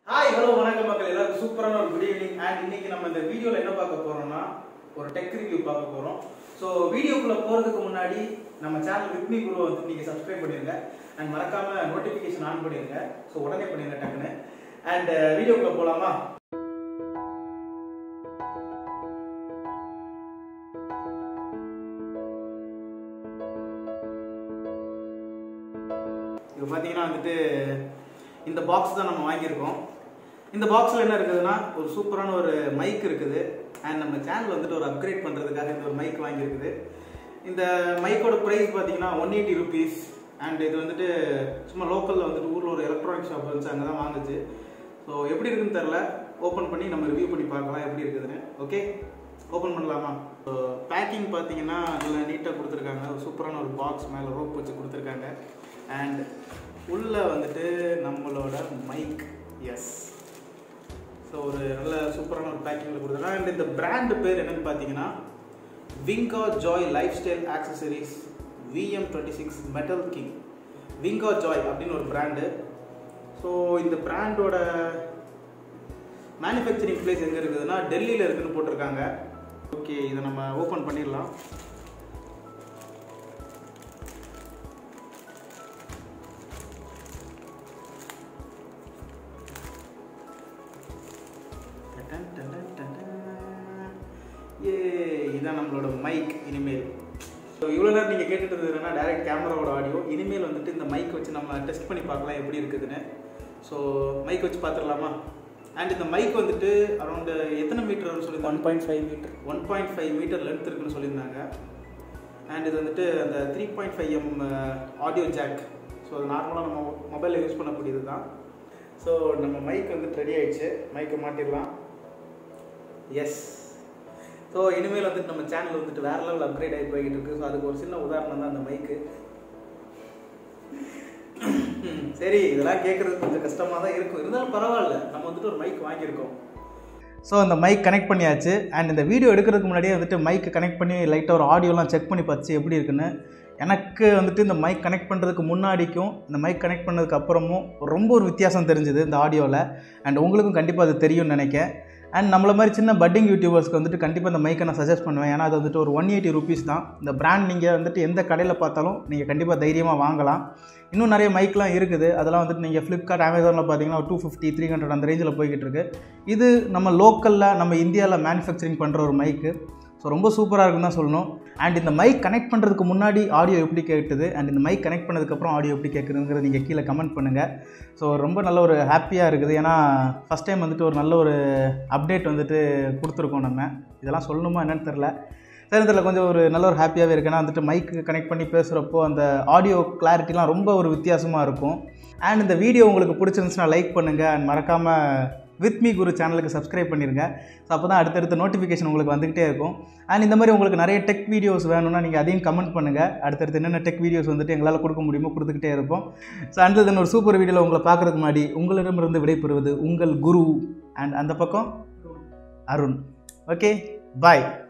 Hi hello வணக்கம் மக்கள் எல்லாருக்கும் சூப்பரான ஒரு குட் ஈவினிங் அண்ட் இன்னைக்கு நம்ம இந்த வீடியோவில் என்ன பார்க்க போறோம்னா ஒரு டெக் ரிவ்யூ பார்க்க போறோம் ஸோ வீடியோக்குள்ள போறதுக்கு முன்னாடி நம்ம சேனல் வித்மி குரு வந்து நீங்க சப்ஸ்கிரைப் பண்ணிருங்க அண்ட் மறக்காம நோட்டிஃபிகேஷன் ஆன் பண்ணிருங்க ஸோ உடனே பண்ணிருங்க டக்குன்னு அண்ட் வீடியோக்குள்ள போலாமா இப்போ பார்த்தீங்கன்னா வந்துட்டு இந்த பாக்ஸ் தான் நம்ம வாங்கியிருக்கோம் இந்த பாக்ஸில் என்ன இருக்குதுன்னா ஒரு சூப்பரான ஒரு மைக் இருக்குது அண்ட் நம்ம சேனல் வந்துட்டு ஒரு அப்கிரேட் பண்ணுறதுக்காக இந்த ஒரு மைக் வாங்கியிருக்குது இந்த மைக்கோட ப்ரைஸ் பார்த்தீங்கன்னா ஒன் எயிட்டி ருபீஸ் அண்ட் இது வந்துட்டு சும்மா லோக்கலில் வந்துட்டு ஊரில் ஒரு எலக்ட்ரானிக் ஷாப் இருந்துச்சு அங்கே தான் வாங்குச்சு ஸோ எப்படி இருக்குன்னு தெரில ஓப்பன் பண்ணி நம்ம ரிவ்யூ பண்ணி பார்க்கலாம் எப்படி இருக்குதுன்னு ஓகே ஓப்பன் பண்ணலாமா ஸோ பேக்கிங் பார்த்தீங்கன்னா நல்லா நீட்டாக கொடுத்துருக்காங்க ஒரு சூப்பரான ஒரு பாக்ஸ் மேலே ரோப் வச்சு கொடுத்துருக்காங்க அண்ட் உள்ள வந்துட்டு நம்மளோட மைக் எஸ் ஸோ ஒரு நல்ல சூப்பரான ஒரு பேக்கிங்கில் கொடுத்துருக்காங்க அண்ட் இந்த பிராண்டு பேர் என்னன்னு பார்த்தீங்கன்னா விங்கா joy life style accessories VM twenty six metal king விங்கா ஜாய் அப்படின்னு ஒரு பிராண்டு ஸோ இந்த பிராண்டோட மேனுஃபேக்சரிங் பிளேஸ் எங்கே இருக்குதுன்னா டெல்லியில் இருக்குன்னு போட்டிருக்காங்க ஓகே இதை நம்ம ஓப்பன் பண்ணிடலாம் டடன் டடன் டடன். ஏ இதான் நம்மளோட மைக் இனிமேல் ஸோ இவ்வளோ நேரம் நீங்கள் கேட்டுட்டு இருந்ததுன்னா டைரக்ட் கேமராவோட ஆடியோ இனிமேல் வந்துட்டு இந்த மைக் வச்சு நம்ம டெஸ்ட் பண்ணி பார்க்கலாம் எப்படி இருக்குதுன்னு ஸோ மைக் வச்சு பார்த்துடலாமா அண்ட் இந்த மைக் வந்துட்டு அரௌண்டு எத்தனை மீட்டர் சொல்லி one point five metre one point five metre length இருக்குன்னு சொல்லியிருந்தாங்க அண்ட் இது வந்துட்டு அந்த three point five M audio jack so அது நார்மலாக நம்ம மொபைலில் யூஸ் பண்ணக்கூடியது தான் ஸோ நம்ம மைக் வந்துட்டு ரெடி ஆயிடுச்சு மைக்கை மாட்டிடலாம் எஸ் ஸோ இனிமேல் வந்துட்டு நம்ம சேனல் வந்துட்டு வேற லெவல் அப்கிரேட் ஆகி போய்கிட்டு இருக்கு ஸோ அதுக்கு ஒரு சின்ன உதாரணம் தான் அந்த மைக்கு சரி இதெல்லாம் கேட்குறது கொஞ்சம் கஷ்டமாக தான் இருக்கும் இருந்தாலும் பரவாயில்ல நம்ம வந்துட்டு ஒரு மைக் வாங்கியிருக்கோம் ஸோ அந்த மைக் கனெக்ட் பண்ணியாச்சு அண்ட் இந்த வீடியோ எடுக்கிறதுக்கு முன்னாடியே வந்துட்டு மைக் கனெக்ட் பண்ணி லைட்டாக ஒரு ஆடியோலாம் செக் பண்ணி பார்த்து எப்படி இருக்குன்னு எனக்கு வந்துட்டு இந்த மைக் கனெக்ட் பண்ணுறதுக்கு முன்னாடிக்கும் இந்த மைக் கனெக்ட் பண்ணதுக்கு அப்புறமும் ரொம்ப ஒரு வித்தியாசம் தெரிஞ்சுது இந்த ஆடியோவில் அண்ட் உங்களுக்கும் கண்டிப்பாக அது தெரியும்னு நினைக்கிறேன் அண்ட் நம்மள மாதிரி சின்ன பட்டிங் யூடியூபர்ஸ்க்கு வந்துட்டு கண்டிப்பாக இந்த மைக்கை நான் சஜஸ்ட் பண்ணுவேன் ஏன்னா அது வந்துட்டு ஒரு ஒன் எயிட்டி ருபீஸ் தான் இந்த பிராண்ட் நீங்கள் வந்துட்டு எந்த கடையில் பார்த்தாலும் நீங்கள் கண்டிப்பாக தைரியமாக வாங்கலாம் இன்னும் நிறைய மைக்லாம் இருக்குது அதெல்லாம் வந்துட்டு நீங்கள் ஃப்ளிப்கார்ட் அமேசானில் பார்த்தீங்கன்னா டூ ஃபிஃப்டி த்ரீ ஹண்ட்ரட் அந்த ரேஞ்சில் போய்கிட்டு இருக்கு இது நம்ம லோக்கலில் நம்ம இந்தியாவில் மேனுஃபேக்சரிங் பண்ணுற ஒரு மைக்கு ஸோ ரொம்ப சூப்பராக இருக்குன்னு தான் சொல்லணும் அண்ட் இந்த மைக் கனெக்ட் பண்ணுறதுக்கு முன்னாடி ஆடியோ எப்படி கேட்டுது அண்ட் இந்த மைக் கனெக்ட் பண்ணதுக்கப்புறம் ஆடியோ எப்படி கேட்குதுங்கிறத நீங்கள் கீழே கமெண்ட் பண்ணுங்கள் ஸோ ரொம்ப நல்ல ஒரு ஹாப்பியாக இருக்குது ஏன்னா ஃபஸ்ட் டைம் வந்துட்டு ஒரு நல்ல ஒரு அப்டேட் வந்துட்டு கொடுத்துருக்கோம் நம்ம இதெல்லாம் சொல்லணுமா என்னன்னு தெரில சரி தெரியல கொஞ்சம் ஒரு நல்ல ஒரு ஹாப்பியாகவே இருக்கு ஏன்னா வந்துட்டு மைக்கு கனெக்ட் பண்ணி பேசுகிறப்போ அந்த ஆடியோ கிளாரிட்டிலாம் ரொம்ப ஒரு வித்தியாசமாக இருக்கும் அண்ட் இந்த வீடியோ உங்களுக்கு பிடிச்சிருந்துச்சுன்னா லைக் பண்ணுங்கள் அண்ட் மறக்காமல் வித் மீ குரு சேனலுக்கு சப்ஸ்கிரைப் பண்ணிருங்க ஸோ அப்போ தான் அடுத்தடுத்த நோட்டிஃபிகேஷன் உங்களுக்கு வந்துகிட்டே இருக்கும் அண்ட் இந்த மாதிரி உங்களுக்கு நிறைய டெக் வீடியோஸ் வேணும்னா நீங்கள் அதையும் கமெண்ட் பண்ணுங்கள் அடுத்தடுத்து என்னென்ன டெக் வீடியோஸ் வந்துட்டு எங்களால் கொடுக்க முடியுமோ கொடுத்துக்கிட்டே இருப்போம் ஸோ அடுத்தது தென் ஒரு சூப்பர் வீடியோவில் உங்களை பார்க்குறதுக்கு முன்னாடி உங்களிடமிருந்து விடைபெறுவது உங்கள் குரு அண்ட் அந்த பக்கம் அருண் ஓகே பாய்